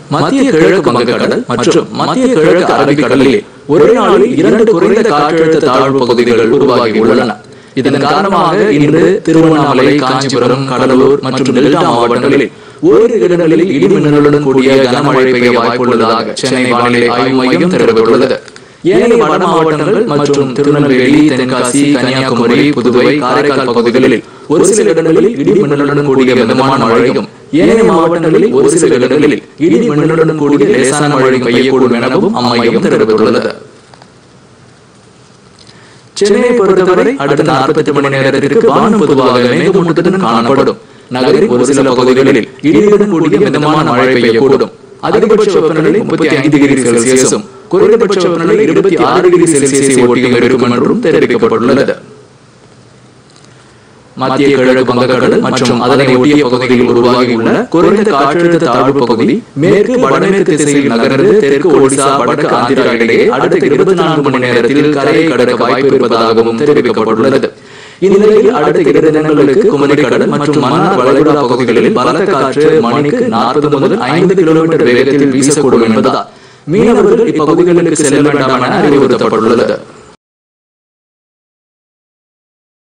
மத்திய கிழக்கு வங்கக்கடல் மற்றும் மத்திய கிழக்கு அரபிக்கடலில் ஒரே நாளில் இரண்டு குறைந்த காற்றழுத்த தாழ்வு பகுதிகள் உருவாகி உள்ளன இதன் காரணமாக இன்று திருவண்ணாமலை காஞ்சிபுரம் கடலூர் மற்றும் டெல்டா மாவட்டங்களில் ஓரிரு இடங்களில் இடி மின்னலுடன் கூடிய கனமழை பெய்ய வாய்ப்புள்ளதாக சென்னை வானிலை ஆய்வு மையம் தெரிவித்துள்ளது ஏனைய வட மாவட்டங்கள் மற்றும் திருநெல்வேலி தென்காசி கன்னியாகுமரி புதுவை காரைக்கால் பகுதிகளில் ஒரு சில இடங்களில் இடி மின்னலுடன் கூடிய மிதமான மழையும் ஏனைய மாவட்டங்களில் ஒரு சில இடங்களில் இடி மின்னலுடன் கூடிய லேசான மழை பெய்யக்கூடும் எனவும் அம்மையம் தெரிவித்துள்ளது சென்னையை பொறுத்தவரை அடுத்த நாற்பத்தி மணி நேரத்திற்கு வானம் பொதுவாக மேகமூட்டத்துடன் காணப்படும் நகரின் ஒரு சில பகுதிகளில் இடியுடன் கூடிய மிதமான மழை பெய்யக்கூடும் அதிகபட்ச வெப்பநிலை முப்பத்தி ஐந்து டிகிரி செல்சியஸும் குறைந்தபட்ச வெப்பநிலை இருபத்தி ஆறு டிகிரி செல்சியஸை ஒட்டியும் இருக்கும் என்றும் தெரிவிக்கப்பட்டுள்ளது மத்திய கிழக்கு வங்கக்கடல் மற்றும் அதனை ஒட்டிய பகுதியில் உருவாகியுள்ள குறைந்த காற்றழுத்த தாழ்வு பகுதி மேற்கு வடமேற்கு திசையில் நகர்ந்து தெற்கு ஒடிசா வடக்கு ஆந்திரா இடையே அடுத்த இருபத்தி நான்கு மணி நேரத்தில் கரையை கடக்க வாய்ப்பு இருப்பதாகவும் தெரிவிக்கப்பட்டுள்ளது இந்நிலையில் அடுத்த இரு தினங்களுக்கு குமரிக்கடல் மற்றும் மன்னார் வளைகுடா பகுதிகளில் பலத்த காற்று மணிக்கு நாற்பது முதல் ஐந்து கிலோமீட்டர் வேகத்தில் வீசக்கூடும் என்பதால் மீனவர்கள் இப்பகுதிகளுக்கு செல்ல வேண்டாம் என அறிவுறுத்தப்பட்டுள்ளது